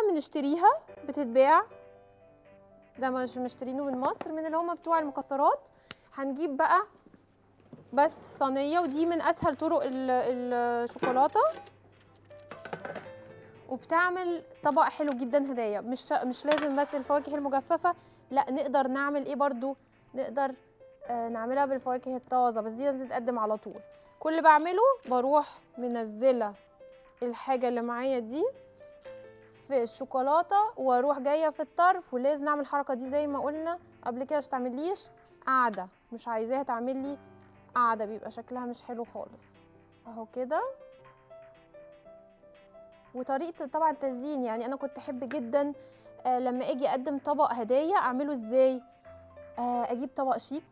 بنشتريها بتتباع ده مش مشترينه من مصر من اللي هم بتوع المكسرات هنجيب بقى بس صينيه ودي من اسهل طرق ال- الشوكولاته وبتعمل طبق حلو جدا هدايا مش مش لازم بس الفواكه المجففه لا نقدر نعمل ايه برضو نقدر آه، نعملها بالفواكه الطازه بس دي لازم تتقدم على طول كل اللي بعمله بروح منزله الحاجه اللي معايا دي في الشوكولاته واروح جايه في الطرف ولازم نعمل الحركه دي زي ما قلنا قبل كده عشان تعمليش قاعده مش عايزاها تعمل لي قاعده بيبقى شكلها مش حلو خالص اهو كده وطريقه طبعا التزيين يعني انا كنت احب جدا آه لما اجي اقدم طبق هدايا اعمله ازاي آه اجيب طبق شيك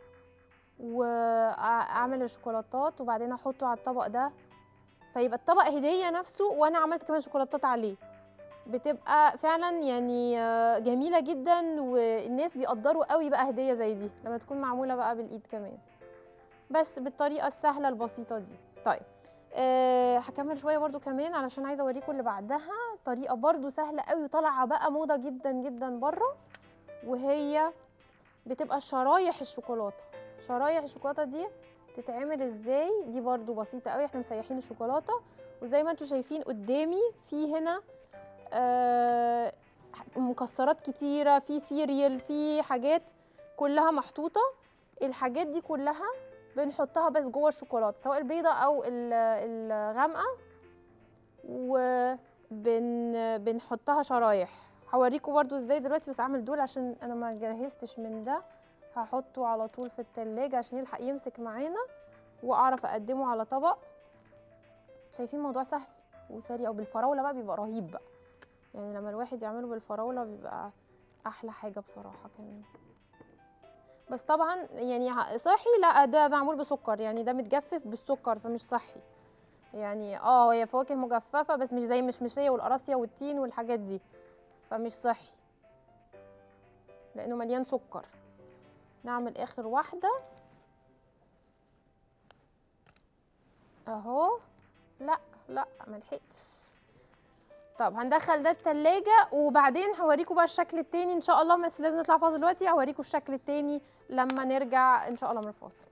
واعمل الشوكولاتات وبعدين احطه على الطبق ده فيبقى الطبق هديه نفسه وانا عملت كمان شوكولاتات عليه بتبقى فعلا يعني آه، جميله جدا والناس بيقدروا قوي بقى هديه زي دي لما تكون معموله بقى بالايد كمان بس بالطريقه السهله البسيطه دي طيب أه هكمل شويه برضو كمان علشان عايزه اوريكم اللي بعدها طريقه برضو سهله قوي وطالعه بقى موضه جدا جدا بره وهي بتبقى شرايح الشوكولاته شرايح الشوكولاته دي تتعمل ازاي دي برضو بسيطه قوي احنا مسيحين الشوكولاته وزي ما انتم شايفين قدامي في هنا آه مكسرات كتيره في سيريال في حاجات كلها محطوطه الحاجات دي كلها بنحطها بس جوه الشوكولاته سواء البيضه او ال- الغامقه وبن بنحطها شرايح هوريكم برضو ازاي دلوقتي بس اعمل دول عشان انا ما جهزتش من ده هحطه على طول في التلاجة عشان يلحق يمسك معانا واعرف اقدمه على طبق شايفين الموضوع سهل وسريع وبالفراوله بقى بيبقى رهيب بقى يعني لما الواحد يعمله بالفراوله بيبقى احلى حاجه بصراحه كمان بس طبعا يعني ع- صحي لا ده معمول بسكر يعني ده متجفف بالسكر فمش صحي يعني اه هي فواكه مجففه بس مش زي المشمشيه والقراصيه والتين والحاجات دي فمش صحي لانه مليان سكر نعمل اخر واحده اهو لا لا ملحقتش طب هندخل ده التلاجة وبعدين هوريكم بقى الشكل التاني ان شاء الله بس لازم نطلع فاصل دلوقتي هوريكم الشكل التاني لما نرجع ان شاء الله من الفاصل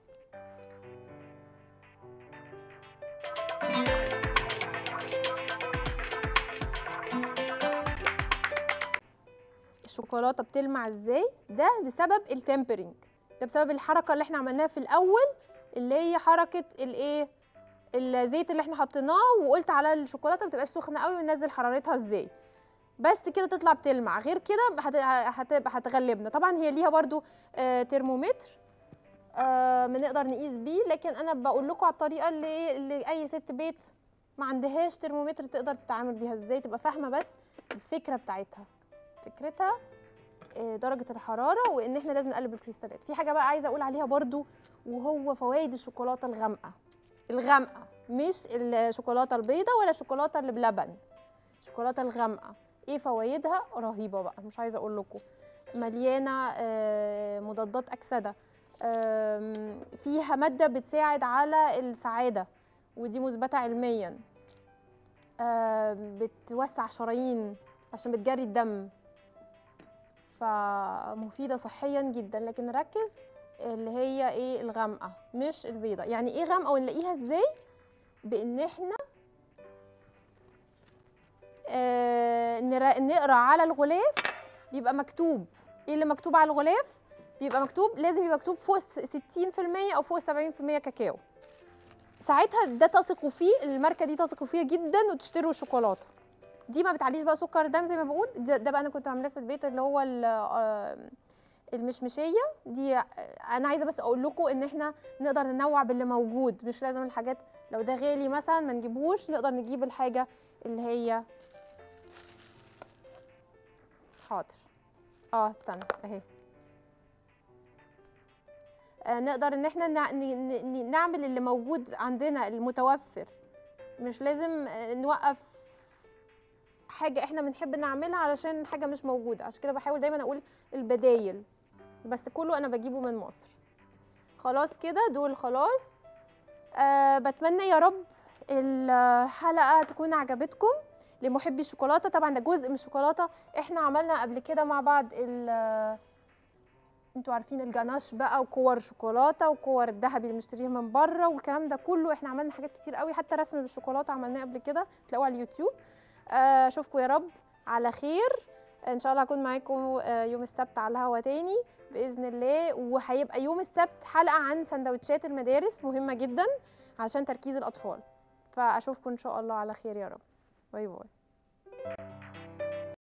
الشوكولاته بتلمع ازاي ده بسبب التمبرينج ده بسبب الحركه اللي احنا عملناها في الاول اللي هي حركه الايه الزيت اللي احنا حطيناه وقلت على الشوكولاته ما تبقاش سخنه قوي وننزل حرارتها ازاي بس كده تطلع بتلمع غير كده هت- هتبقى هتغلبنا طبعا هي ليها برضو آه ترمومتر آه بنقدر نقيس بيه لكن انا بقول لكم على الطريقه اللي, اللي اي ست بيت ما عندهاش ترمومتر تقدر تتعامل بيها ازاي تبقى فاهمه بس الفكره بتاعتها فكرتها آه، درجه الحراره وان احنا لازم نقلب الكريستالات في حاجه بقى عايزه اقول عليها برضو وهو فوائد الشوكولاته الغامقه الغامقه مش الشوكولاته البيضاء ولا الشوكولاته اللي بلبن الشوكولاته الغامقه ايه فوائدها رهيبه بقى مش عايزه اقول لكم مليانه آه، مضادات اكسده آم، فيها ماده بتساعد على السعاده ودي مثبته علميا آم، بتوسع شرايين عشان بتجري الدم فمفيده صحيا جدا لكن نركز اللي هي ايه الغامقه مش البيضه يعني ايه غامقه ونلاقيها ازاي بان احنا آه نرا- نقرا على الغلاف بيبقى مكتوب ايه اللي مكتوب على الغلاف بيبقى مكتوب لازم يبقى مكتوب فوق س- 60% او فوق 70% كاكاو ساعتها ده تثقوا فيه الماركه دي تثقوا فيها جدا وتشتروا الشوكولاته دي ما بتعليش بقى سكر دم زي ما بقول ده, ده بقى انا كنت عاملاه في البيت اللي هو ال- آه، المشمشيه دي آه، انا عايزه بس اقول لكم ان احنا نقدر ننوع باللي موجود مش لازم الحاجات لو ده غالي مثلا ما نجيبوش نقدر نجيب الحاجه اللي هي حاضر اه استنى اهي آه نقدر ان احنا نع- ن- ن- ن- نعمل اللي موجود عندنا المتوفر مش لازم آه، نوقف حاجه احنا بنحب نعملها علشان حاجه مش موجوده عشان كده بحاول دايما اقول البدايل بس كله انا بجيبه من مصر خلاص كده دول خلاص أه بتمنى يا رب الحلقه تكون عجبتكم لمحبي الشوكولاته طبعا ده جزء من الشوكولاته احنا عملنا قبل كده مع بعض ال انتوا عارفين الجناش بقى وكور شوكولاته وكور الذهبي اللي بنشتريها من بره والكلام ده كله احنا عملنا حاجات كتير قوي حتى رسم بالشوكولاته عملناه قبل كده تلاقوه على اليوتيوب آه، اشوفكم يا رب على خير ان شاء الله هكون معاكم آه، يوم السبت على الهوا تاني باذن الله وهيبقى يوم السبت حلقه عن سندوتشات المدارس مهمه جدا عشان تركيز الاطفال فاشوفكم ان شاء الله على خير يا رب باي باي